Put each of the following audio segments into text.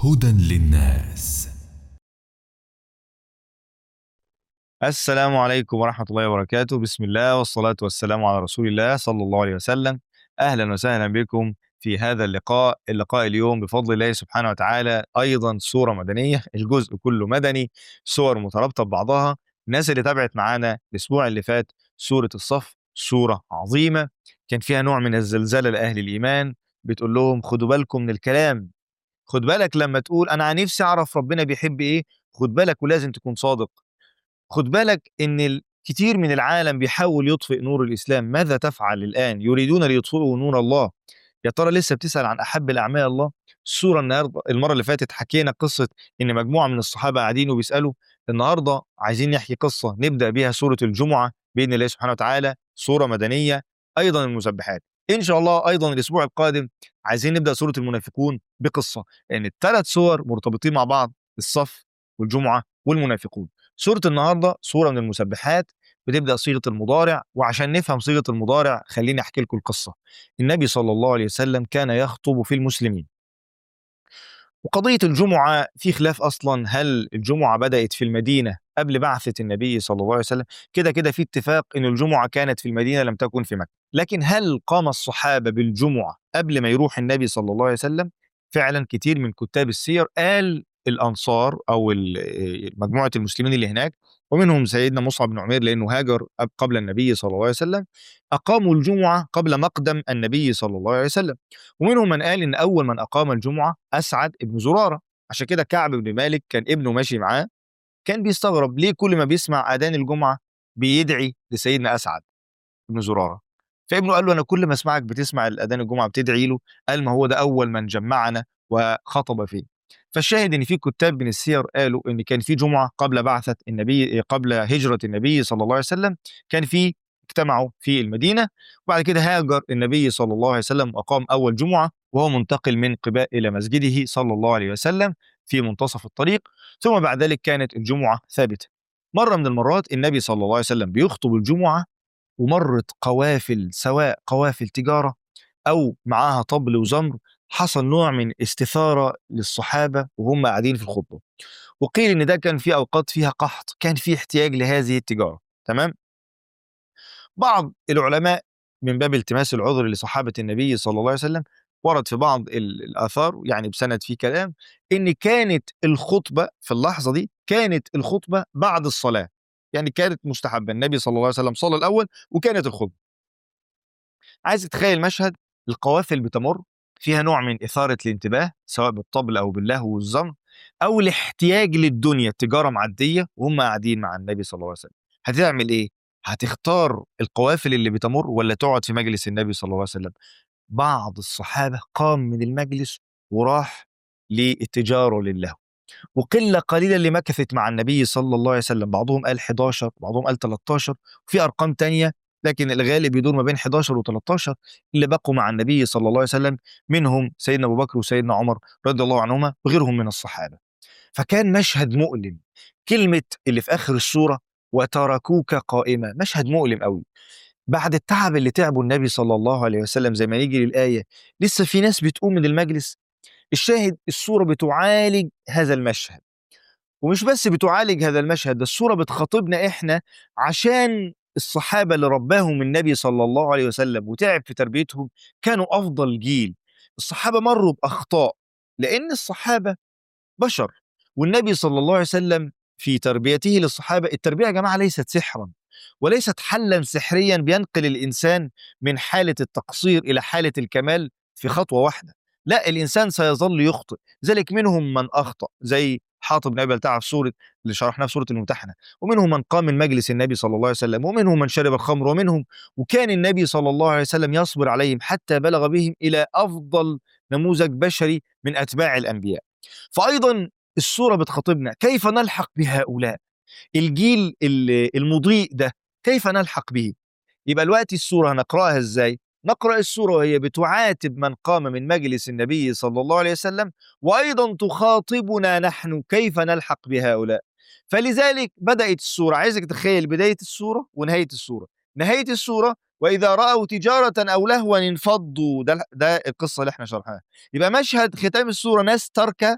هدى للناس السلام عليكم ورحمة الله وبركاته بسم الله والصلاة والسلام على رسول الله صلى الله عليه وسلم أهلا وسهلا بكم في هذا اللقاء اللقاء اليوم بفضل الله سبحانه وتعالى أيضا سورة مدنية الجزء كله مدني سور مترابطة ببعضها الناس اللي تابعت معانا الأسبوع اللي فات سورة الصف سورة عظيمة كان فيها نوع من الزلزلة لأهل الإيمان بتقول لهم خدوا بالكم من الكلام خد بالك لما تقول أنا عن نفسي أعرف ربنا بيحب إيه خد بالك ولازم تكون صادق خد بالك ان ال- كتير من العالم بيحاول يطفئ نور الاسلام ماذا تفعل الان يريدون ليطفئوا نور الله يا ترى لسه بتسال عن احب الاعمال الله الصوره النهارده المره اللي فاتت حكينا قصه ان مجموعه من الصحابه قاعدين وبيسالوا النهارده عايزين نحكي قصه نبدا بيها سوره الجمعه باذن الله سبحانه وتعالى سوره مدنيه ايضا المسبحات ان شاء الله ايضا الاسبوع القادم عايزين نبدا سوره المنافقون بقصه لان الثلاث سور مرتبطين مع بعض الصف والجمعه والمنافقون سورة النهاردة سورة من المسبحات بتبدأ صيغة المضارع وعشان نفهم صيغة المضارع خليني أحكي لكم القصة النبي صلى الله عليه وسلم كان يخطب في المسلمين وقضية الجمعة في خلاف أصلا هل الجمعة بدأت في المدينة قبل بعثة النبي صلى الله عليه وسلم كده كده في اتفاق أن الجمعة كانت في المدينة لم تكن في مكة لكن هل قام الصحابة بالجمعة قبل ما يروح النبي صلى الله عليه وسلم فعلا كتير من كتاب السير قال الانصار او ال- مجموعه المسلمين اللي هناك ومنهم سيدنا مصعب بن عمير لانه هاجر قبل النبي صلى الله عليه وسلم اقاموا الجمعه قبل مقدم النبي صلى الله عليه وسلم ومنهم من قال ان اول من اقام الجمعه اسعد بن زراره عشان كده كعب بن مالك كان ابنه ماشي معاه كان بيستغرب ليه كل ما بيسمع اذان الجمعه بيدعي لسيدنا اسعد بن زراره فابنه قال له انا كل ما اسمعك بتسمع الاذان الجمعه بتدعي له قال ما هو ده اول من جمعنا وخطب فيه فالشاهد ان في كتاب من السير قالوا ان كان في جمعه قبل بعثه النبي قبل هجره النبي صلى الله عليه وسلم كان في اجتمعوا في المدينه وبعد كده هاجر النبي صلى الله عليه وسلم واقام اول جمعه وهو منتقل من قباء الى مسجده صلى الله عليه وسلم في منتصف الطريق ثم بعد ذلك كانت الجمعه ثابته مره من المرات النبي صلى الله عليه وسلم بيخطب الجمعه ومرت قوافل سواء قوافل تجاره او معاها طبل وزمر حصل نوع من استثاره للصحابه وهم قاعدين في الخطبه وقيل ان ده كان في اوقات فيها قحط كان في احتياج لهذه التجاره تمام بعض العلماء من باب التماس العذر لصحابه النبي صلى الله عليه وسلم ورد في بعض ال- الاثار يعني بسند في كلام ان كانت الخطبه في اللحظه دي كانت الخطبه بعد الصلاه يعني كانت مستحبه النبي صلى الله عليه وسلم صلى الاول وكانت الخطبه عايز تتخيل مشهد القوافل بتمر فيها نوع من إثارة الانتباه سواء بالطبل أو باللهو والزمر أو الاحتياج للدنيا التجارة معدية وهم قاعدين مع النبي صلى الله عليه وسلم هتعمل إيه؟ هتختار القوافل اللي بتمر ولا تقعد في مجلس النبي صلى الله عليه وسلم بعض الصحابة قام من المجلس وراح للتجارة لله وقلة قليلة اللي مكثت مع النبي صلى الله عليه وسلم بعضهم قال 11 بعضهم قال 13 وفي أرقام تانية لكن الغالب يدور ما بين 11 و13 اللي بقوا مع النبي صلى الله عليه وسلم منهم سيدنا ابو بكر وسيدنا عمر رضي الله عنهما وغيرهم من الصحابه. فكان مشهد مؤلم كلمه اللي في اخر السوره وتركوك قائما مشهد مؤلم قوي. بعد التعب اللي تعبه النبي صلى الله عليه وسلم زي ما نيجي للايه لسه في ناس بتقوم من المجلس الشاهد السوره بتعالج هذا المشهد. ومش بس بتعالج هذا المشهد ده السوره بتخاطبنا احنا عشان الصحابه اللي رباهم النبي صلى الله عليه وسلم وتعب في تربيتهم كانوا افضل جيل الصحابه مروا باخطاء لان الصحابه بشر والنبي صلى الله عليه وسلم في تربيته للصحابه التربيه يا جماعه ليست سحرا وليست حلا سحريا بينقل الانسان من حاله التقصير الى حاله الكمال في خطوه واحده لا الانسان سيظل يخطئ ذلك منهم من اخطا زي حاطب بن ابي بلتعه في سوره اللي شرحناها في سوره الممتحنه ومنهم من قام من مجلس النبي صلى الله عليه وسلم ومنهم من شرب الخمر ومنهم وكان النبي صلى الله عليه وسلم يصبر عليهم حتى بلغ بهم الى افضل نموذج بشري من اتباع الانبياء فايضا السوره بتخاطبنا كيف نلحق بهؤلاء الجيل ال- المضيء ده كيف نلحق به يبقى الوقت السوره هنقراها ازاي نقرا السوره وهي بتعاتب من قام من مجلس النبي صلى الله عليه وسلم وايضا تخاطبنا نحن كيف نلحق بهؤلاء فلذلك بدات السوره عايزك تتخيل بدايه السوره ونهايه السوره نهايه السوره واذا راوا تجاره او لهوا انفضوا ده ده القصه اللي احنا شرحناها يبقى مشهد ختام السوره ناس تركه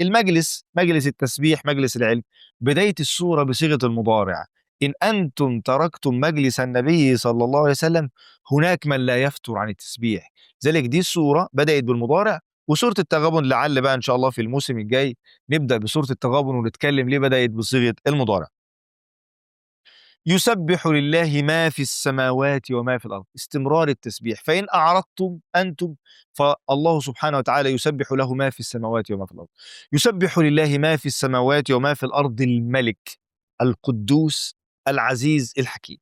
المجلس مجلس التسبيح مجلس العلم بداية السورة بصيغة المضارع إن أنتم تركتم مجلس النبي صلى الله عليه وسلم هناك من لا يفتر عن التسبيح ذلك دي السورة بدأت بالمضارع وسورة التغابن لعل بقى إن شاء الله في الموسم الجاي نبدأ بسورة التغابن ونتكلم ليه بدأت بصيغة المضارع يسبح لله ما في السماوات وما في الأرض استمرار التسبيح فإن أعرضتم أنتم فالله سبحانه وتعالى يسبح له ما في السماوات وما في الأرض يسبح لله ما في السماوات وما في الأرض الملك القدوس العزيز الحكيم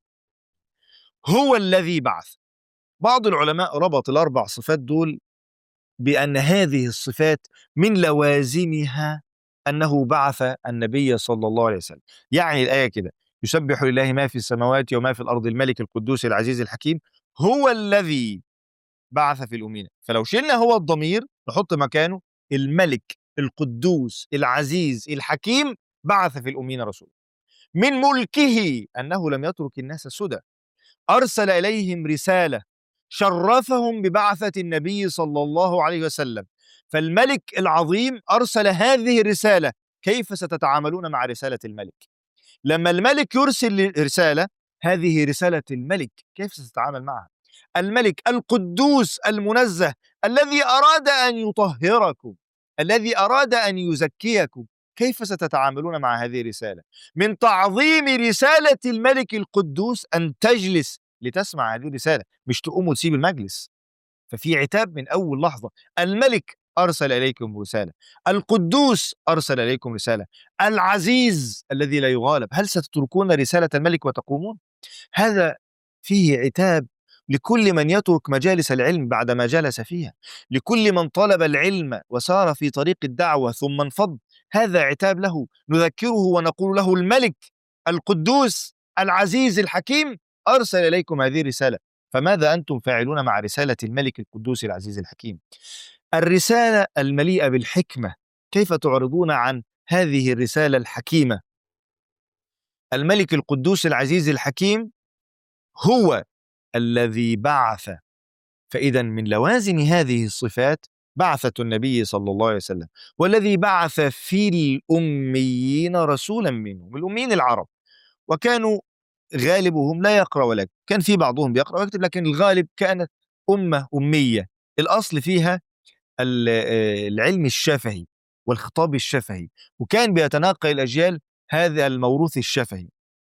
هو الذي بعث بعض العلماء ربط الأربع صفات دول بأن هذه الصفات من لوازمها أنه بعث النبي صلى الله عليه وسلم يعني الآية كده يسبح لله ما في السماوات وما في الأرض الملك القدوس العزيز الحكيم هو الذي بعث في الأمين فلو شلنا هو الضمير نحط مكانه الملك القدوس العزيز الحكيم بعث في الأمين رسولا من ملكه أنه لم يترك الناس سدى أرسل إليهم رسالة شرفهم ببعثة النبي صلى الله عليه وسلم فالملك العظيم أرسل هذه الرسالة كيف ستتعاملون مع رسالة الملك لما الملك يرسل رسالة هذه رسالة الملك كيف ستتعامل معها الملك القدوس المنزه الذي أراد أن يطهركم الذي أراد أن يزكيكم كيف ستتعاملون مع هذه الرسالة من تعظيم رسالة الملك القدوس أن تجلس لتسمع هذه الرسالة مش تقوم وتسيب المجلس ففي عتاب من أول لحظة الملك أرسل إليكم رسالة القدوس أرسل إليكم رسالة العزيز الذي لا يغالب هل ستتركون رسالة الملك وتقومون هذا فيه عتاب لكل من يترك مجالس العلم بعد ما جلس فيها لكل من طلب العلم وسار في طريق الدعوة ثم انفض هذا عتاب له نذكره ونقول له الملك القدوس العزيز الحكيم أرسل إليكم هذه الرسالة فماذا أنتم فاعلون مع رسالة الملك القدوس العزيز الحكيم الرسالة المليئة بالحكمة كيف تعرضون عن هذه الرسالة الحكيمة الملك القدوس العزيز الحكيم هو الذي بعث فإذا من لوازم هذه الصفات بعثة النبي صلى الله عليه وسلم والذي بعث في الأميين رسولا منهم الأميين العرب وكانوا غالبهم لا يقرأ ولا يكتب كان في بعضهم بيقرأ ويكتب لكن الغالب كانت أمة أمية الأصل فيها العلم الشفهي والخطاب الشفهي وكان بيتناقل الأجيال هذا الموروث الشفهي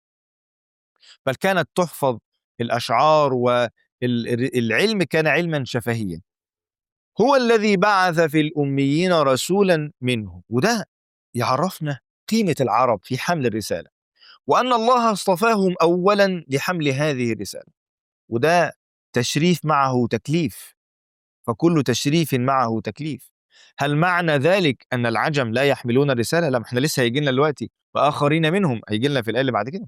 بل كانت تحفظ الأشعار والعلم كان علما شفهيا هو الذي بعث في الأميين رسولا منهم وده يعرفنا قيمة العرب في حمل الرسالة وأن الله اصطفاهم أولا لحمل هذه الرسالة وده تشريف معه تكليف فكل تشريف معه تكليف هل معنى ذلك أن العجم لا يحملون الرسالة؟ لا احنا لسه هيجي لنا دلوقتي وآخرين منهم هيجي لنا في الآية اللي بعد كده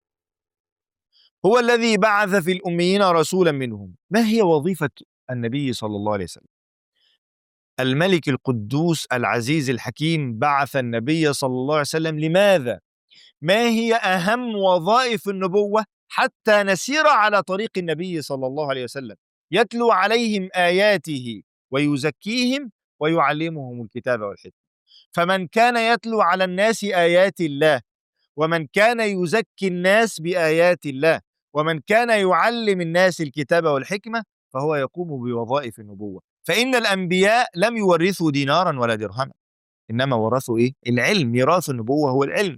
هو الذي بعث في الأميين رسولا منهم ما هي وظيفة النبي صلى الله عليه وسلم الملك القدوس العزيز الحكيم بعث النبي صلى الله عليه وسلم لماذا ما هي أهم وظائف النبوة حتى نسير على طريق النبي صلى الله عليه وسلم يتلو عليهم آياته ويزكيهم ويعلمهم الكتاب والحكمة فمن كان يتلو على الناس آيات الله ومن كان يزكي الناس بآيات الله ومن كان يعلم الناس الكتاب والحكمة فهو يقوم بوظائف النبوة فإن الأنبياء لم يورثوا دينارا ولا درهما إنما ورثوا إيه؟ العلم ميراث النبوة هو العلم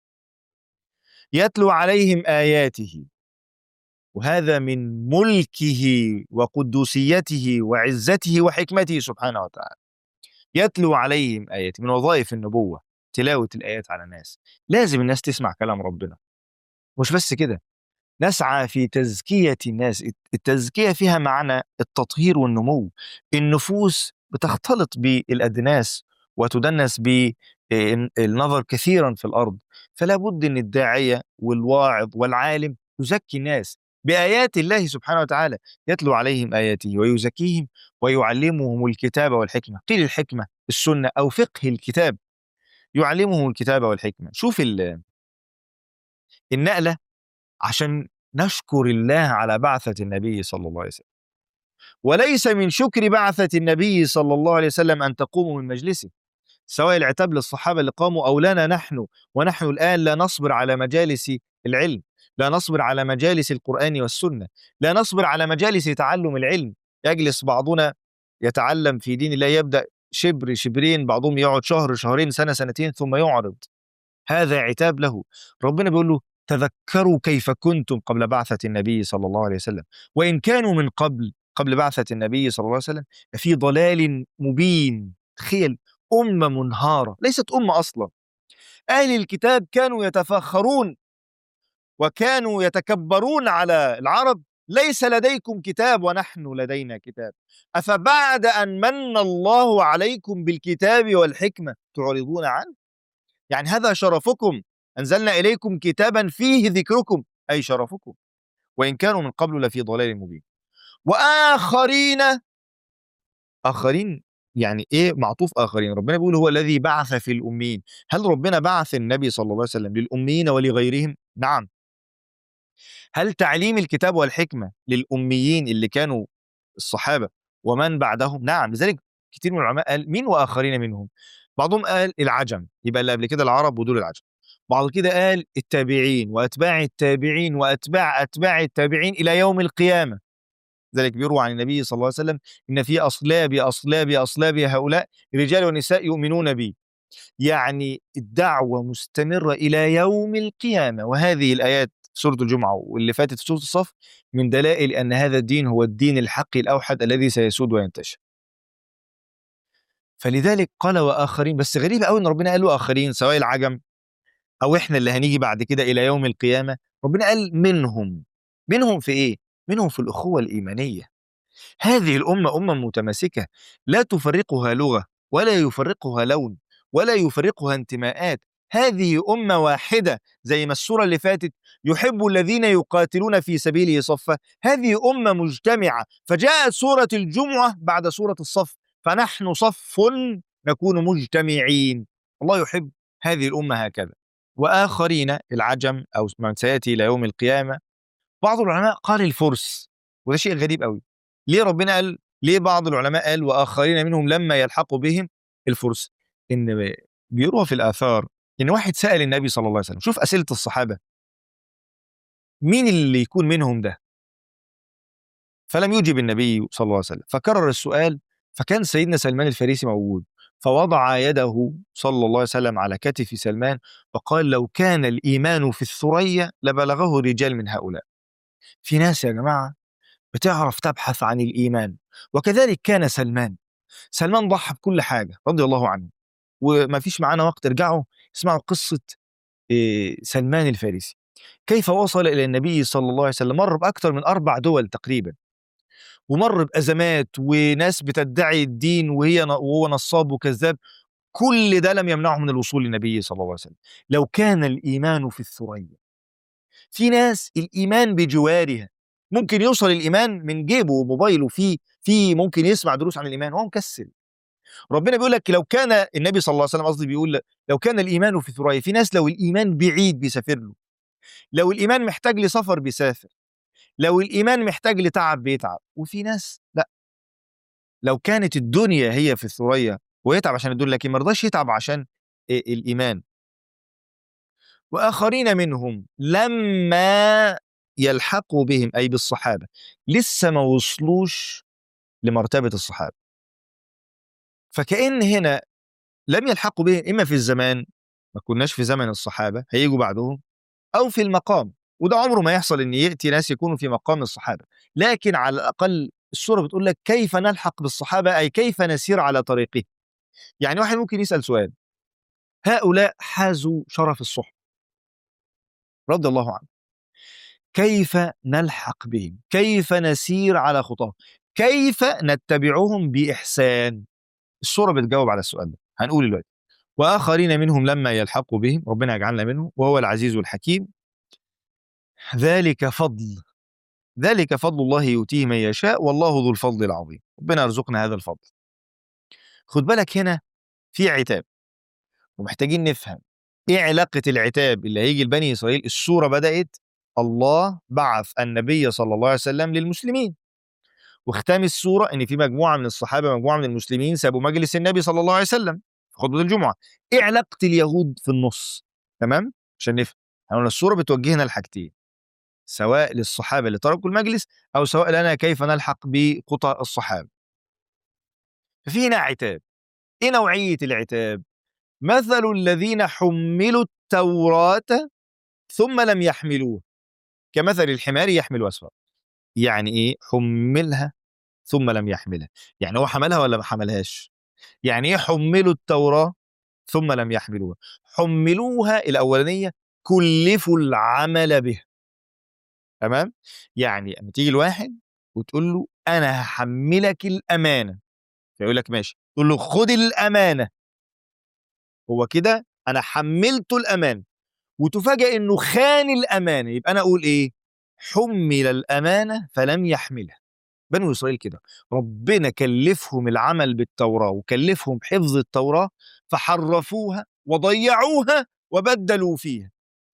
يتلو عليهم آياته وهذا من ملكه وقدوسيته وعزته وحكمته سبحانه وتعالى يتلو عليهم آيات من وظائف النبوة تلاوة الآيات على الناس لازم الناس تسمع كلام ربنا مش بس كده نسعى في تزكية الناس التزكية فيها معنى التطهير والنمو النفوس بتختلط بالأدناس وتدنس بالنظر كثيرا في الأرض فلا بد أن الداعية والواعظ والعالم يزكي الناس بآيات الله سبحانه وتعالى يتلو عليهم آياته ويزكيهم ويعلمهم الكتاب والحكمة قيل الحكمة السنة أو فقه الكتاب يعلمهم الكتاب والحكمة شوف النقلة عشان نشكر الله على بعثة النبي صلى الله عليه وسلم وليس من شكر بعثة النبي صلى الله عليه وسلم أن تقوموا من مجلسه سواء العتاب للصحابة اللي قاموا أو لنا نحن ونحن الآن لا نصبر على مجالس العلم لا نصبر على مجالس القرآن والسنة لا نصبر على مجالس تعلم العلم يجلس بعضنا يتعلم في دين الله يبدأ شبر شبرين بعضهم يقعد شهر شهرين سنة سنتين ثم يعرض هذا عتاب له ربنا بيقول له تذكروا كيف كنتم قبل بعثة النبي صلى الله عليه وسلم وإن كانوا من قبل قبل بعثة النبي صلى الله عليه وسلم في ضلال مبين تخيل أمة منهارة ليست أمة أصلا أهل الكتاب كانوا يتفاخرون وكانوا يتكبرون على العرب ليس لديكم كتاب ونحن لدينا كتاب أفبعد أن من الله عليكم بالكتاب والحكمة تعرضون عنه يعني هذا شرفكم أنزلنا إليكم كتابا فيه ذكركم أي شرفكم وإن كانوا من قبل لفي ضلال مبين وآخرين آخرين يعني إيه معطوف آخرين ربنا بيقول هو الذي بعث في الأمين هل ربنا بعث النبي صلى الله عليه وسلم للأمين ولغيرهم نعم هل تعليم الكتاب والحكمة للأميين اللي كانوا الصحابة ومن بعدهم نعم لذلك كتير من العلماء قال مين وآخرين منهم بعضهم قال العجم يبقى اللي قبل كده العرب ودول العجم بعض كده قال التابعين واتباع التابعين واتباع اتباع التابعين الى يوم القيامه ذلك بيروى عن النبي صلى الله عليه وسلم ان في اصلاب اصلاب اصلاب هؤلاء رجال ونساء يؤمنون بي يعني الدعوه مستمره الى يوم القيامه وهذه الايات سوره الجمعه واللي فاتت في سوره الصف من دلائل ان هذا الدين هو الدين الحق الاوحد الذي سيسود وينتشر فلذلك قال واخرين بس غريب قوي ان ربنا قال واخرين سواء العجم او احنا اللي هنيجي بعد كده الى يوم القيامه ربنا قال منهم منهم في ايه منهم في الاخوه الايمانيه هذه الامه امه متماسكه لا تفرقها لغه ولا يفرقها لون ولا يفرقها انتماءات هذه امه واحده زي ما السوره اللي فاتت يحب الذين يقاتلون في سبيله صفا هذه امه مجتمعه فجاءت سوره الجمعه بعد سوره الصف فنحن صف نكون مجتمعين الله يحب هذه الامه هكذا واخرين العجم او من سياتي الى يوم القيامه بعض العلماء قال الفرس وده شيء غريب قوي ليه ربنا قال ليه بعض العلماء قال واخرين منهم لما يلحقوا بهم الفرس ان بيروى في الاثار ان واحد سال النبي صلى الله عليه وسلم شوف اسئله الصحابه مين اللي يكون منهم ده فلم يجب النبي صلى الله عليه وسلم فكرر السؤال فكان سيدنا سلمان الفارسي موجود فوضع يده صلى الله عليه وسلم على كتف سلمان وقال لو كان الإيمان في الثريا لبلغه رجال من هؤلاء في ناس يا جماعة بتعرف تبحث عن الإيمان وكذلك كان سلمان سلمان ضحى بكل حاجة رضي الله عنه وما فيش معانا وقت ارجعوا اسمعوا قصة إيه، سلمان الفارسي كيف وصل إلى النبي صلى الله عليه وسلم مر بأكثر من أربع دول تقريبا ومر بأزمات وناس بتدعي الدين وهي وهو نصاب وكذاب كل ده لم يمنعه من الوصول للنبي صلى الله عليه وسلم لو كان الإيمان في الثريا في ناس الإيمان بجوارها ممكن يوصل الإيمان من جيبه وموبايله في في ممكن يسمع دروس عن الإيمان وهو مكسل ربنا بيقول لك لو كان النبي صلى الله عليه وسلم قصدي بيقول لو كان الإيمان في الثريا في ناس لو الإيمان بعيد بيسافر له لو الإيمان محتاج لسفر بيسافر لو الإيمان محتاج لتعب بيتعب وفي ناس لا لو كانت الدنيا هي في الثريا ويتعب عشان الدنيا لكن ما رضاش يتعب عشان الإيمان وآخرين منهم لما يلحقوا بهم أي بالصحابة لسه ما وصلوش لمرتبة الصحابة فكأن هنا لم يلحقوا بهم إما في الزمان ما كناش في زمن الصحابة هيجوا بعدهم أو في المقام وده عمره ما يحصل ان ياتي ناس يكونوا في مقام الصحابه لكن على الاقل السوره بتقول لك كيف نلحق بالصحابه اي كيف نسير على طريقه يعني واحد ممكن يسال سؤال هؤلاء حازوا شرف الصحبه رضي الله عنه كيف نلحق بهم كيف نسير على خطاهم كيف نتبعهم باحسان السوره بتجاوب على السؤال ده هنقول دلوقتي واخرين منهم لما يلحقوا بهم ربنا يجعلنا منهم وهو العزيز الحكيم ذلك فضل ذلك فضل الله يؤتيه من يشاء والله ذو الفضل العظيم ربنا يرزقنا هذا الفضل خد بالك هنا في عتاب ومحتاجين نفهم ايه علاقة العتاب اللي هيجي لبني اسرائيل السورة بدأت الله بعث النبي صلى الله عليه وسلم للمسلمين واختام السورة ان في مجموعة من الصحابة مجموعة من المسلمين سابوا مجلس النبي صلى الله عليه وسلم خطبه الجمعه ايه علاقه اليهود في النص تمام عشان نفهم احنا قلنا الصوره بتوجهنا لحاجتين سواء للصحابه اللي تركوا المجلس او سواء لنا كيف نلحق بخطى الصحابه ففي هنا عتاب ايه نوعيه العتاب مثل الذين حملوا التوراه ثم لم يحملوها كمثل الحمار يحمل اسفار يعني ايه حملها ثم لم يحملها يعني هو حملها ولا ما حملهاش يعني ايه حملوا التوراة ثم لم يحملوها حملوها الأولانية كلفوا العمل بها تمام يعني لما تيجي الواحد وتقول له أنا هحملك الأمانة فيقول لك ماشي تقول له خد الأمانة هو كده أنا حملته الأمانة وتفاجئ إنه خان الأمانة يبقى أنا أقول إيه حمل الأمانة فلم يحملها بنو إسرائيل كده ربنا كلفهم العمل بالتوراة وكلفهم حفظ التوراة فحرفوها وضيعوها وبدلوا فيها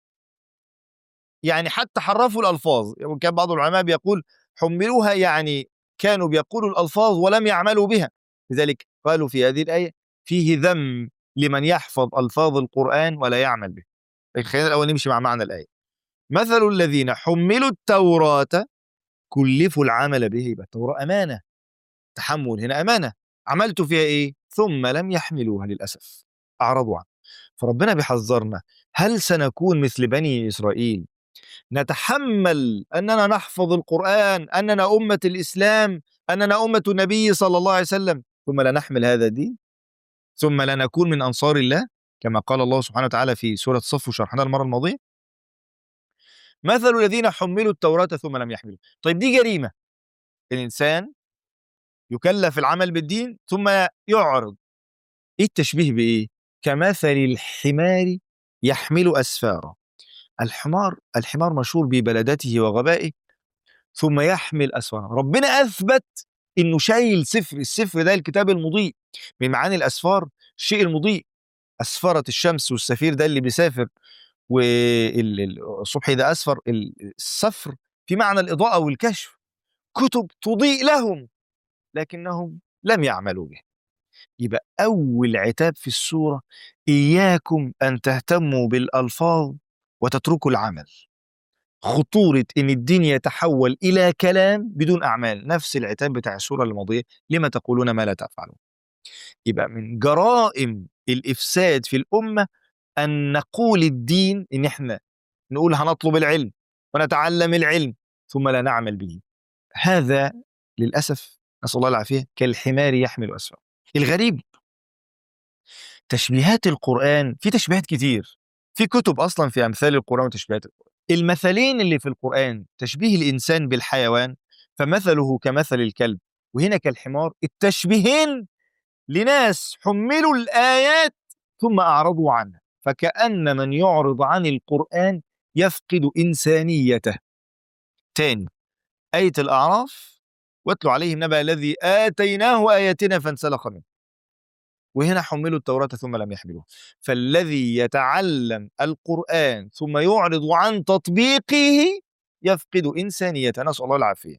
يعني حتى حرفوا الألفاظ وكان بعض العلماء بيقول حملوها يعني كانوا بيقولوا الألفاظ ولم يعملوا بها لذلك قالوا في هذه الآية فيه ذم لمن يحفظ ألفاظ القرآن ولا يعمل به لكن خلينا الأول نمشي مع معنى الآية مثل الذين حملوا التوراة كلفوا العمل به يبقى التوراة أمانة تحمل هنا أمانة عملت فيها إيه ثم لم يحملوها للأسف أعرضوا عنها فربنا بيحذرنا هل سنكون مثل بني إسرائيل نتحمل أننا نحفظ القرآن أننا أمة الإسلام أننا أمة النبي صلى الله عليه وسلم ثم لا نحمل هذا الدين ثم لا نكون من أنصار الله كما قال الله سبحانه وتعالى في سورة الصف وشرحناها المرة الماضية مثل الذين حملوا التوراة ثم لم يحملوا طيب دي جريمة الإنسان يكلف العمل بالدين ثم يعرض ايه التشبيه بايه كمثل الحمار يحمل اسفارا الحمار الحمار مشهور ببلدته وغبائه ثم يحمل اسفارا ربنا اثبت انه شايل سفر السفر ده الكتاب المضيء من معاني الاسفار الشيء المضيء اسفرة الشمس والسفير ده اللي بيسافر والصبح اذا اسفر السفر في معنى الاضاءه والكشف كتب تضيء لهم لكنهم لم يعملوا به يبقى أول عتاب في السورة إياكم أن تهتموا بالألفاظ وتتركوا العمل خطورة إن الدين يتحول إلى كلام بدون أعمال نفس العتاب بتاع السورة الماضية لما تقولون ما لا تفعلون يبقى من جرائم الإفساد في الأمة أن نقول الدين إن إحنا نقول هنطلب العلم ونتعلم العلم ثم لا نعمل به هذا للأسف نسأل الله العافية كالحمار يحمل أسفار الغريب تشبيهات القرآن في تشبيهات كتير في كتب أصلا في أمثال القرآن وتشبيهات القرآن المثلين اللي في القرآن تشبيه الإنسان بالحيوان فمثله كمثل الكلب وهنا كالحمار التشبيهين لناس حملوا الآيات ثم أعرضوا عنها فكأن من يعرض عن القرآن يفقد إنسانيته تاني آية الأعراف واتلو عليهم نبأ الذي آتيناه آياتنا فانسلخ منه وهنا حملوا التوراة ثم لم يحملوها فالذي يتعلم القرآن ثم يعرض عن تطبيقه يفقد إنسانيته نسأل الله العافية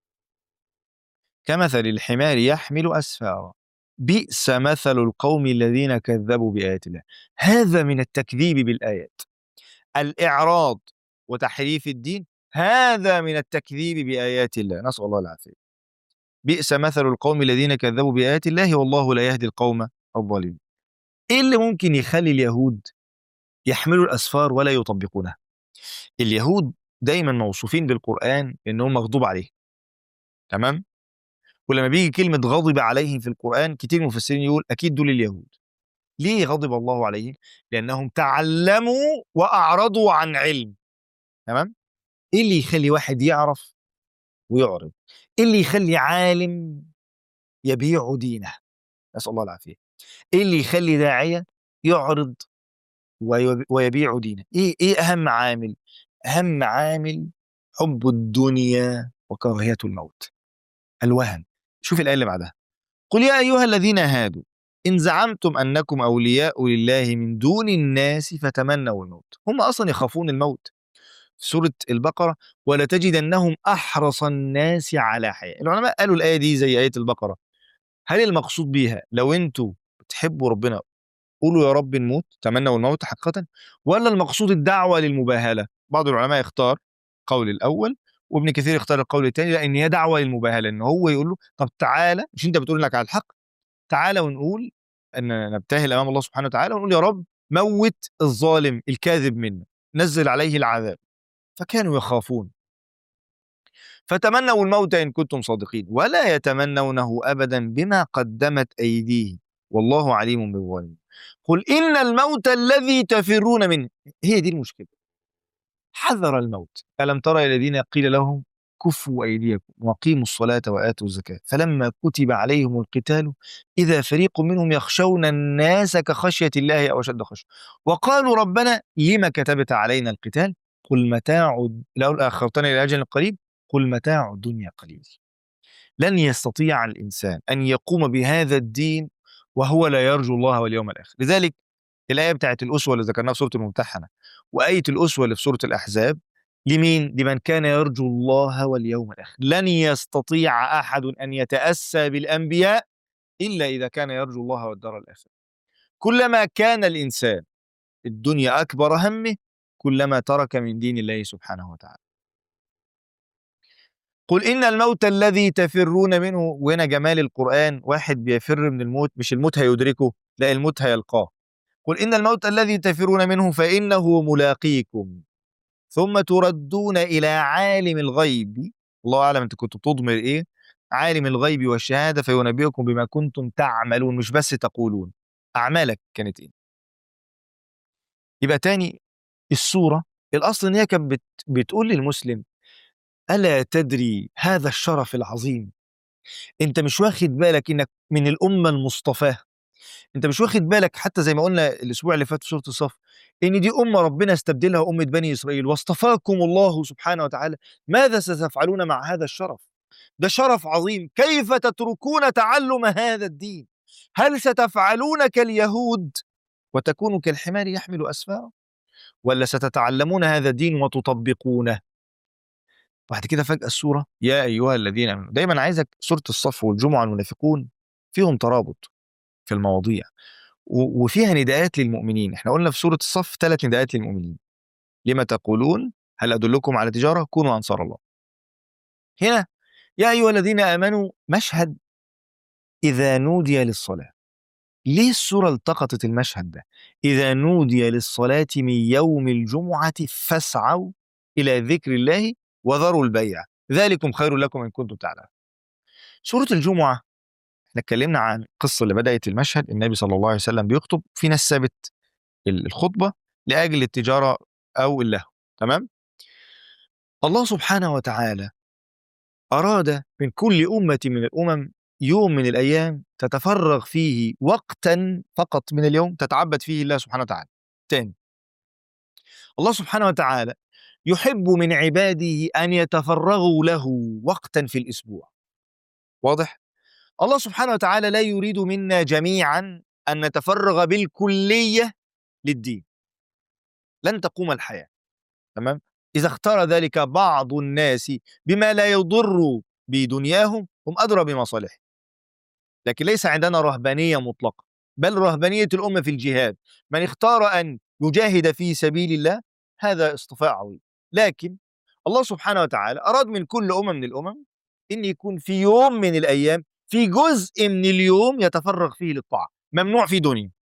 كمثل الحمار يحمل أسفارا بئس مثل القوم الذين كذبوا بآيات الله هذا من التكذيب بالآيات الإعراض وتحريف الدين هذا من التكذيب بآيات الله نسأل الله العافية بئس مثل القوم الذين كذبوا بآيات الله والله لا يهدي القوم الظالمين ايه اللي ممكن يخلي اليهود يحملوا الاسفار ولا يطبقونها اليهود دايما موصوفين بالقران انهم مغضوب عليه تمام ولما بيجي كلمه غضب عليهم في القران كتير مفسرين يقول اكيد دول اليهود ليه غضب الله عليهم لانهم تعلموا واعرضوا عن علم تمام ايه اللي يخلي واحد يعرف ويعرض ايه اللي يخلي عالم يبيع دينه نسال الله العافيه ايه اللي يخلي داعيه يعرض ويب- ويبيع دينه ايه ايه اهم عامل اهم عامل حب الدنيا وكراهيه الموت الوهن شوف الايه اللي بعدها قل يا ايها الذين هادوا ان زعمتم انكم اولياء لله من دون الناس فتمنوا الموت هم اصلا يخافون الموت في سوره البقره ولتجدنهم احرص الناس على حياه العلماء قالوا الايه دي زي ايه البقره هل المقصود بيها لو انتوا بتحبوا ربنا قولوا يا رب نموت تمنوا الموت حقيقة ولا المقصود الدعوة للمباهلة بعض العلماء اختار قول الأول وابن كثير اختار القول الثاني لأن هي دعوة للمباهلة إن هو يقول له طب تعالى مش أنت بتقول لك على الحق تعالى ونقول أن نبتهل أمام الله سبحانه وتعالى ونقول يا رب موت الظالم الكاذب منا نزل عليه العذاب فكانوا يخافون فتمنوا الموت إن كنتم صادقين ولا يتمنونه أبدا بما قدمت أيديه والله عليم بالظالمين قل إن الموت الذي تفرون منه هي دي المشكلة حذر الموت ألم ترى الذين قيل لهم كفوا أيديكم وأقيموا الصلاة وآتوا الزكاة فلما كتب عليهم القتال إذا فريق منهم يخشون الناس كخشية الله أو أشد خشية وقالوا ربنا لما كتبت علينا القتال قل متاع لو أخرتنا إلى أجل قريب قل متاع الدنيا قليل لن يستطيع الإنسان أن يقوم بهذا الدين وهو لا يرجو الله واليوم الآخر لذلك الآية بتاعت الأسوة اللي ذكرناها في سورة الممتحنة وآية الأسوة اللي في سورة الأحزاب لمين؟ لمن كان يرجو الله واليوم الآخر لن يستطيع أحد أن يتأسى بالأنبياء إلا إذا كان يرجو الله والدار الآخرة كلما كان الإنسان الدنيا أكبر همه كلما ترك من دين الله سبحانه وتعالى قل إن الموت الذي تفرون منه وهنا جمال القرآن واحد بيفر من الموت مش الموت هيدركه لا الموت هيلقاه قل إن الموت الذي تفرون منه فإنه ملاقيكم ثم تردون إلى عالم الغيب الله أعلم أنت كنت تضمر إيه عالم الغيب والشهادة فينبئكم بما كنتم تعملون مش بس تقولون أعمالك كانت إيه يبقى تاني السورة الأصل إن هي كانت بت بتقول للمسلم ألا تدري هذا الشرف العظيم أنت مش واخد بالك إنك من الأمة المصطفاة أنت مش واخد بالك حتى زي ما قلنا الأسبوع اللي فات في سورة الصف إن دي أمة ربنا استبدلها أمة بني إسرائيل واصطفاكم الله سبحانه وتعالى ماذا ستفعلون مع هذا الشرف ده شرف عظيم كيف تتركون تعلم هذا الدين هل ستفعلون كاليهود وتكونوا كالحمار يحمل أسفاره ولا ستتعلمون هذا الدين وتطبقونه بعد كده فجأة السورة يا أيها الذين آمنوا دايما عايزك سورة الصف والجمعة المنافقون فيهم ترابط في المواضيع و- وفيها نداءات للمؤمنين احنا قلنا في سورة الصف ثلاث نداءات للمؤمنين لما تقولون هل أدلكم على تجارة كونوا أنصار الله هنا يا أيها الذين آمنوا مشهد إذا نودي للصلاة ليه السورة التقطت المشهد ده إذا نودي للصلاة من يوم الجمعة فاسعوا إلى ذكر الله وذروا البيع ذلكم خير لكم إن كنتم تعلمون سورة الجمعة احنا اتكلمنا عن القصة اللي بدأت المشهد النبي صلى الله عليه وسلم بيخطب في ناس سابت ال- الخطبة لأجل التجارة أو اللهو تمام الله سبحانه وتعالى أراد من كل أمة من الأمم يوم من الأيام تتفرغ فيه وقتا فقط من اليوم تتعبد فيه الله سبحانه وتعالى تاني الله سبحانه وتعالى يحب من عباده أن يتفرغوا له وقتا في الأسبوع واضح؟ الله سبحانه وتعالى لا يريد منا جميعا أن نتفرغ بالكلية للدين لن تقوم الحياة تمام؟ إذا اختار ذلك بعض الناس بما لا يضر بدنياهم هم أدرى بمصالحهم لكن ليس عندنا رهبانية مطلقة بل رهبانية الأمة في الجهاد من اختار أن يجاهد في سبيل الله هذا اصطفاء عظيم لكن الله سبحانه وتعالى أراد من كل أمة من الأمم أن يكون في يوم من الأيام في جزء من اليوم يتفرغ فيه للطاعة ممنوع في دنيا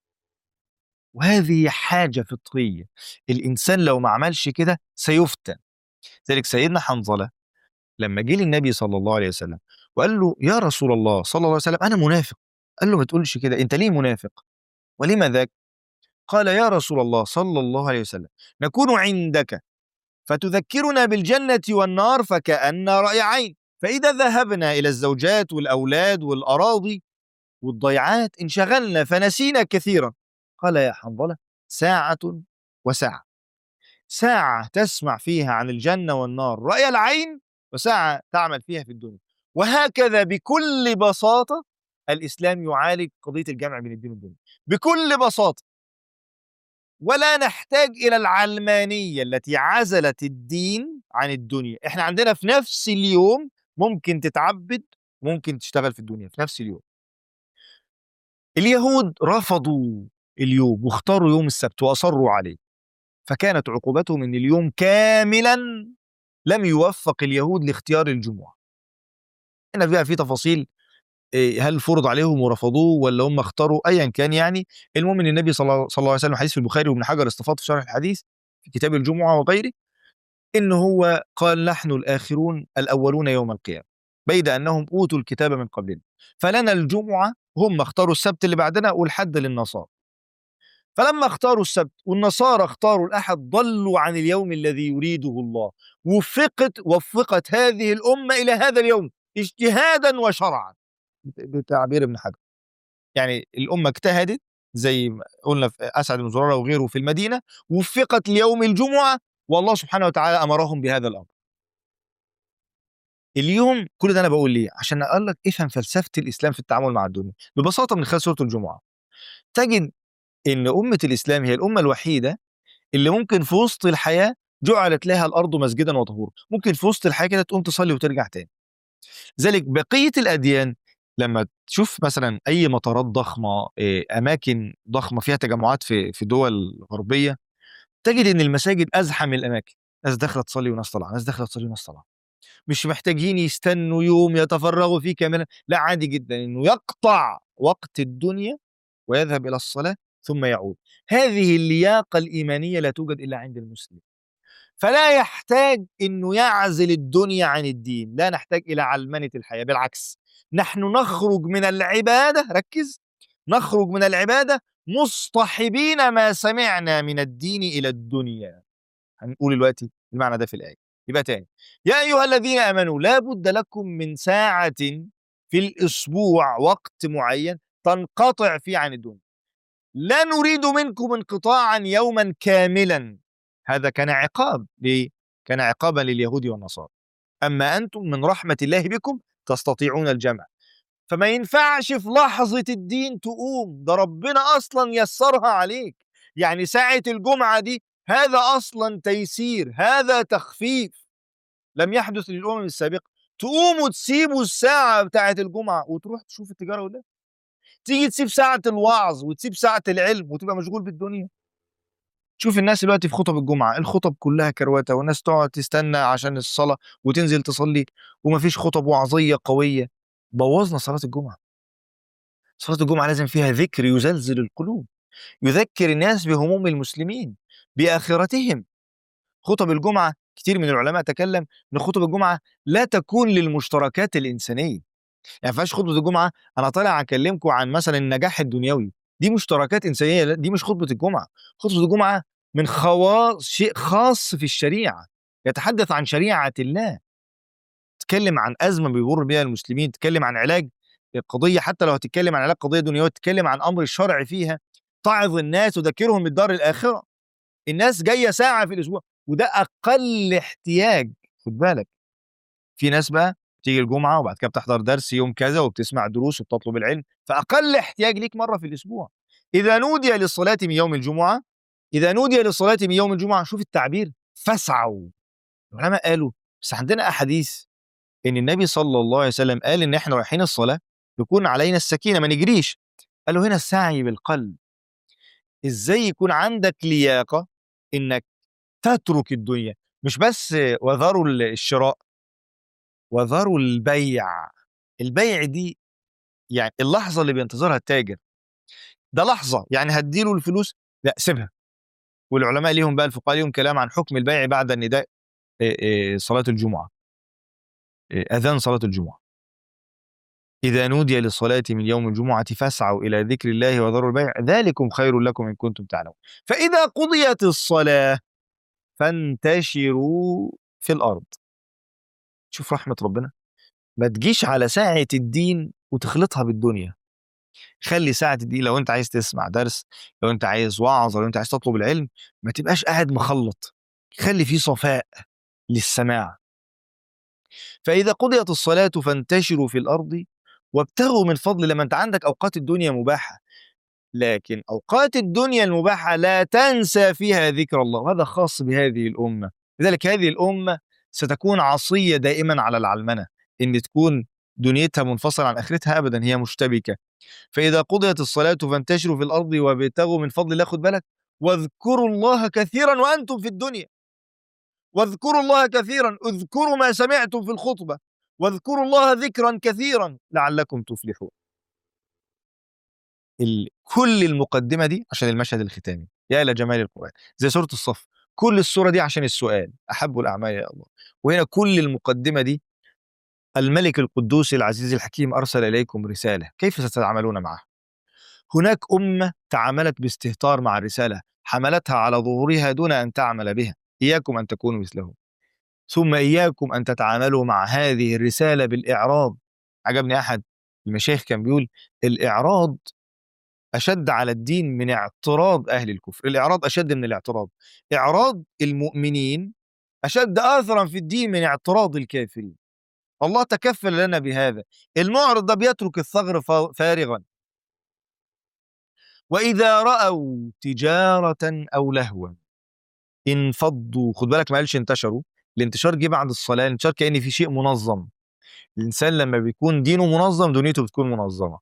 وهذه حاجة فطرية الإنسان لو ما عملش كده سيفتن ذلك سيدنا حنظلة لما جه للنبي صلى الله عليه وسلم وقال له يا رسول الله صلى الله عليه وسلم أنا منافق قال له ما تقولش كده أنت ليه منافق ولما ذاك قال يا رسول الله صلى الله عليه وسلم نكون عندك فتذكرنا بالجنة والنار فكأن رأي عين فإذا ذهبنا إلى الزوجات والأولاد والأراضي والضيعات انشغلنا فنسينا كثيرا قال يا حنظلة ساعة وساعة ساعة تسمع فيها عن الجنة والنار رأي العين وساعة تعمل فيها في الدنيا وهكذا بكل بساطة الإسلام يعالج قضية الجمع بين الدين والدنيا بكل بساطة ولا نحتاج إلى العلمانية التي عزلت الدين عن الدنيا احنا عندنا في نفس اليوم ممكن تتعبد ممكن تشتغل في الدنيا في نفس اليوم اليهود رفضوا اليوم واختاروا يوم السبت واصروا عليه فكانت عقوبتهم ان اليوم كاملا لم يوفق اليهود لاختيار الجمعه هنا فيها في تفاصيل إيه، هل فرض عليهم ورفضوه ولا هم اختاروا ايا كان يعني المهم ان النبي صلى الله عليه وسلم حديث في البخاري وابن حجر استفاض في شرح الحديث في كتاب الجمعه وغيره ان هو قال نحن الاخرون الاولون يوم القيامه بيد انهم اوتوا الكتاب من قبلنا فلنا الجمعه هم اختاروا السبت اللي بعدنا والحد للنصارى فلما اختاروا السبت والنصارى اختاروا الاحد ضلوا عن اليوم الذي يريده الله وفقت وفقت هذه الامه الى هذا اليوم اجتهادا وشرعا بتعبير ابن حجر يعني الامه اجتهدت زي ما قلنا في اسعد بن زراره وغيره في المدينه وفقت ليوم الجمعه والله سبحانه وتعالى امرهم بهذا الامر اليوم كل ده انا بقول ليه عشان اقول لك افهم فلسفه الاسلام في التعامل مع الدنيا ببساطه من خلال سوره الجمعه تجد ان امه الاسلام هي الامه الوحيده اللي ممكن في وسط الحياه جعلت لها الارض مسجدا وطهورا ممكن في وسط الحياه كده تقوم تصلي وترجع تاني ذلك بقيه الاديان لما تشوف مثلا اي مطارات ضخمه اماكن ضخمه فيها تجمعات في في دول غربيه تجد ان المساجد ازحم من الاماكن ناس داخله تصلي وناس طالعه ناس داخله تصلي وناس طالعه مش محتاجين يستنوا يوم يتفرغوا فيه كاملا لا عادي جدا انه يقطع وقت الدنيا ويذهب الى الصلاه ثم يعود هذه اللياقه الايمانيه لا توجد الا عند المسلم فلا يحتاج انه يعزل الدنيا عن الدين لا نحتاج الى علمنه الحياه بالعكس نحن نخرج من العباده ركز نخرج من العباده مصطحبين ما سمعنا من الدين الى الدنيا هنقول دلوقتي المعنى ده في الايه يبقى تاني يا ايها الذين امنوا لا بد لكم من ساعه في الاسبوع وقت معين تنقطع فيه عن الدنيا لا نريد منكم انقطاعا يوما كاملا هذا كان عقاب ليه؟ كان عقابا لليهود والنصارى اما انتم من رحمه الله بكم تستطيعون الجمع فما ينفعش في لحظة الدين تقوم ده ربنا أصلا يسرها عليك يعني ساعة الجمعة دي هذا أصلا تيسير هذا تخفيف لم يحدث للأمم السابقة تقوموا تسيبوا الساعة بتاعة الجمعة وتروح تشوف التجارة ولا تيجي تسيب ساعة الوعظ وتسيب ساعة العلم وتبقى مشغول بالدنيا شوف الناس دلوقتي في خطب الجمعة الخطب كلها كرواتة والناس تقعد تستنى عشان الصلاة وتنزل تصلي ومفيش خطب وعظية قوية بوظنا صلاة الجمعة صلاة الجمعة لازم فيها ذكر يزلزل القلوب يذكر الناس بهموم المسلمين بآخرتهم خطب الجمعة كتير من العلماء تكلم ان خطب الجمعة لا تكون للمشتركات الإنسانية يعني فاش خطبة الجمعة أنا طالع أكلمكم عن مثلا النجاح الدنيوي دي مشتركات إنسانية دي مش خطبة الجمعة خطبة الجمعة من خواص شيء خاص في الشريعة يتحدث عن شريعة الله تتكلم عن أزمة بيمر بها المسلمين تتكلم عن علاج قضية حتى لو هتتكلم عن علاج قضية دنيوية تتكلم عن أمر الشرع فيها تعظ الناس وذكرهم بالدار الآخرة الناس جاية ساعة في الأسبوع وده أقل احتياج خد بالك في ناس بقى تيجي الجمعة وبعد كده بتحضر درس يوم كذا وبتسمع دروس وبتطلب العلم فأقل احتياج ليك مرة في الأسبوع إذا نودي للصلاة من يوم الجمعة إذا نودي للصلاة من يوم الجمعة شوف التعبير فاسعوا العلماء قالوا بس عندنا أحاديث إن النبي صلى الله عليه وسلم قال إن إحنا رايحين الصلاة يكون علينا السكينة ما نجريش قالوا هنا السعي بالقلب إزاي يكون عندك لياقة إنك تترك الدنيا مش بس وذروا الشراء وذروا البيع البيع دي يعني اللحظة اللي بينتظرها التاجر ده لحظة يعني هديله الفلوس لا سيبها والعلماء ليهم بقى الفقهاء ليهم كلام عن حكم البيع بعد النداء صلاة الجمعة أذان صلاة الجمعة إذا نودي للصلاة من يوم الجمعة فاسعوا إلى ذكر الله وذروا البيع ذلكم خير لكم إن كنتم تعلمون فإذا قضيت الصلاة فانتشروا في الأرض شوف رحمة ربنا ما تجيش على ساعة الدين وتخلطها بالدنيا خلي ساعة الدين لو أنت عايز تسمع درس لو أنت عايز وعظ لو أنت عايز تطلب العلم ما تبقاش قاعد مخلط خلي فيه صفاء للسماع فإذا قضيت الصلاة فانتشروا في الأرض وابتغوا من فضل لما أنت عندك أوقات الدنيا مباحة لكن أوقات الدنيا المباحة لا تنسى فيها ذكر الله وهذا خاص بهذه الأمة لذلك هذه الأمة ستكون عصية دائما على العلمنة إن تكون دنيتها منفصلة عن آخرتها أبدا هي مشتبكة فإذا قضيت الصلاة فانتشروا في الأرض وابتغوا من فضل الله خد بالك واذكروا الله كثيرا وأنتم في الدنيا واذكروا الله كثيرا اذكروا ما سمعتم في الخطبة واذكروا الله ذكرا كثيرا لعلكم تفلحون ال... كل المقدمة دي عشان المشهد الختامي يا لجمال القرآن زي سورة الصف كل السورة دي عشان السؤال أحب الأعمال يا الله وهنا كل المقدمة دي الملك القدوس العزيز الحكيم أرسل إليكم رسالة كيف ستتعاملون معها هناك أمة تعاملت باستهتار مع الرسالة حملتها على ظهورها دون أن تعمل بها إياكم أن تكونوا مثلهم ثم إياكم أن تتعاملوا مع هذه الرسالة بالإعراض عجبني أحد المشايخ كان بيقول الإعراض أشد على الدين من اعتراض أهل الكفر الإعراض أشد من الاعتراض إعراض المؤمنين أشد آثرا في الدين من اعتراض الكافرين الله تكفل لنا بهذا المعرض ده بيترك الثغر فارغا وإذا رأوا تجارة أو لهوا انفضوا خد بالك ما قالش انتشروا الانتشار جه بعد الصلاة الانتشار كأن في شيء منظم الإنسان لما بيكون دينه منظم دنيته بتكون منظمة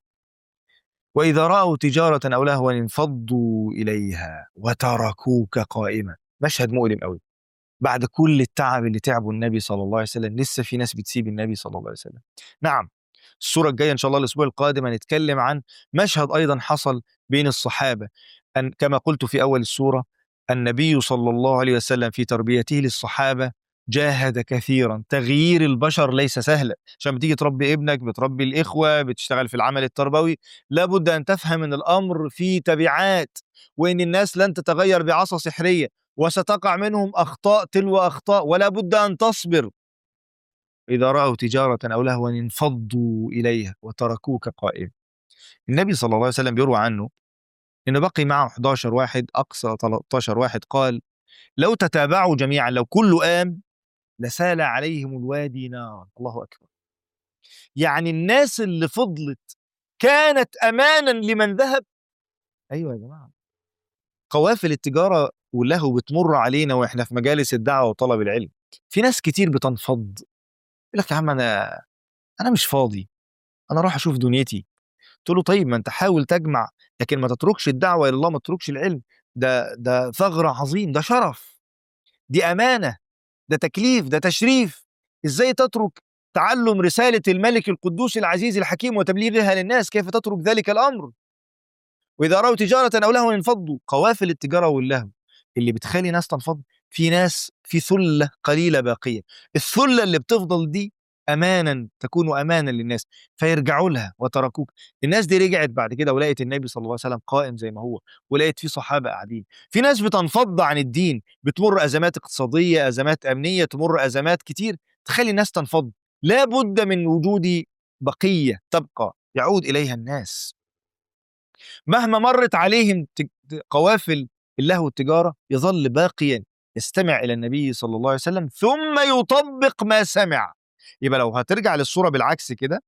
وإذا رأوا تجارة أو لهوا انفضوا إليها وتركوك قائمة مشهد مؤلم قوي بعد كل التعب اللي تعبه النبي صلى الله عليه وسلم لسه في ناس بتسيب النبي صلى الله عليه وسلم نعم الصورة الجاية إن شاء الله الأسبوع القادم هنتكلم عن مشهد أيضا حصل بين الصحابة أن كما قلت في أول السورة النبي صلى الله عليه وسلم في تربيته للصحابة جاهد كثيرا تغيير البشر ليس سهلا عشان بتيجي تربي ابنك بتربي الإخوة بتشتغل في العمل التربوي لابد أن تفهم أن الأمر فيه تبعات وأن الناس لن تتغير بعصا سحرية وستقع منهم أخطاء تلو أخطاء ولا بد أن تصبر إذا رأوا تجارة أو لهوا انفضوا إليها وتركوك قائما النبي صلى الله عليه وسلم بيروى عنه إنه بقي معه 11 واحد أقصى 13 واحد قال لو تتابعوا جميعا لو كله قام لسال عليهم الوادي نار الله أكبر يعني الناس اللي فضلت كانت أمانا لمن ذهب أيوة يا جماعة قوافل التجارة واللهو بتمر علينا واحنا في مجالس الدعوة وطلب العلم في ناس كتير بتنفض يقول لك يا عم انا انا مش فاضي انا راح اشوف دنيتي تقول له طيب ما انت حاول تجمع لكن ما تتركش الدعوه الى الله ما تتركش العلم ده ده ثغر عظيم ده شرف دي امانه ده تكليف ده تشريف ازاي تترك تعلم رساله الملك القدوس العزيز الحكيم وتبليغها للناس كيف تترك ذلك الامر واذا راوا تجاره او لهوا انفضوا قوافل التجاره واللهو اللي بتخلي ناس تنفض في ناس في ثله قليله باقيه الثله اللي بتفضل دي امانا تكون امانا للناس فيرجعوا لها وتركوك الناس دي رجعت بعد كده ولقيت النبي صلى الله عليه وسلم قائم زي ما هو ولقيت في صحابه قاعدين في ناس بتنفض عن الدين بتمر ازمات اقتصاديه ازمات امنيه تمر ازمات كتير تخلي الناس تنفض لا بد من وجود بقيه تبقى يعود اليها الناس مهما مرت عليهم قوافل اللهو والتجاره يظل باقيا يستمع الى النبي صلى الله عليه وسلم ثم يطبق ما سمع يبقى لو هترجع للصوره بالعكس كده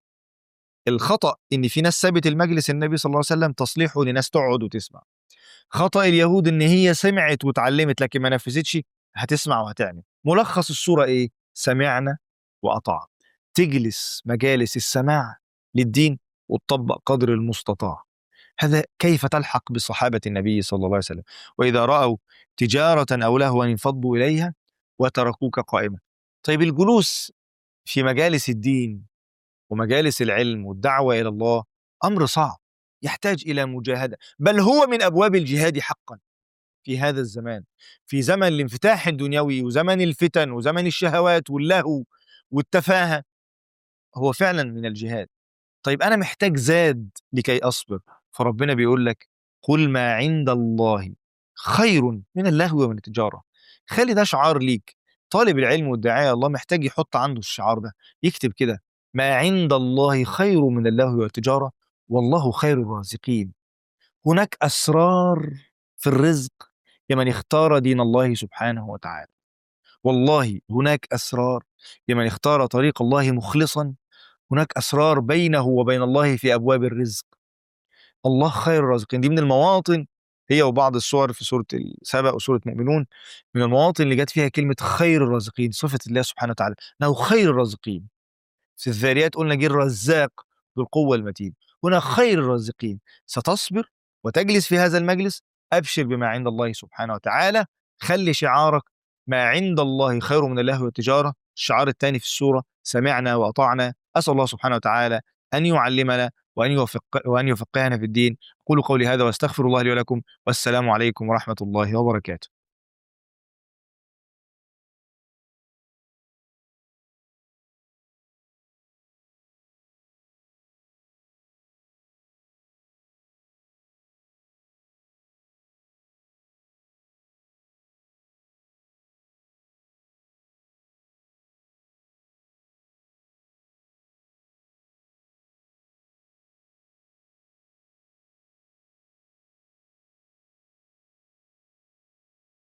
الخطا ان في ناس سابت المجلس النبي صلى الله عليه وسلم تصليحه لناس تقعد وتسمع خطا اليهود ان هي سمعت وتعلمت لكن ما نفذتش هتسمع وهتعمل ملخص الصوره ايه سمعنا واطعنا تجلس مجالس السماع للدين وتطبق قدر المستطاع هذا كيف تلحق بصحابة النبي صلى الله عليه وسلم وإذا رأوا تجارة أو لهوا انفضوا إليها وتركوك قائمة طيب الجلوس في مجالس الدين ومجالس العلم والدعوة إلى الله أمر صعب يحتاج إلى مجاهدة بل هو من أبواب الجهاد حقا في هذا الزمان في زمن الانفتاح الدنيوي وزمن الفتن وزمن الشهوات واللهو والتفاهة هو فعلا من الجهاد طيب أنا محتاج زاد لكي أصبر فربنا بيقول لك قل ما عند الله خير من اللهو ومن التجارة خلي ده شعار ليك طالب العلم والداعية الله محتاج يحط عنده الشعار ده يكتب كده ما عند الله خير من اللهو والتجارة والله خير الرازقين هناك أسرار في الرزق لمن اختار دين الله سبحانه وتعالى والله هناك أسرار لمن اختار طريق الله مخلصا هناك أسرار بينه وبين الله في أبواب الرزق الله خير الرازقين دي من المواطن هي وبعض الصور في سورة السبأ وسورة مؤمنون من المواطن اللي جت فيها كلمة خير الرازقين صفة الله سبحانه وتعالى أنه خير الرازقين في الذاريات قلنا جه الرزاق بالقوة المتين هنا خير الرازقين ستصبر وتجلس في هذا المجلس أبشر بما عند الله سبحانه وتعالى خلي شعارك ما عند الله خير من اللهو والتجارة الشعار الثاني في السورة سمعنا وأطعنا أسأل الله سبحانه وتعالى أن يعلمنا وأن يوفق وأن يفقهنا في الدين قولوا قولي هذا واستغفر الله لي ولكم والسلام عليكم ورحمة الله وبركاته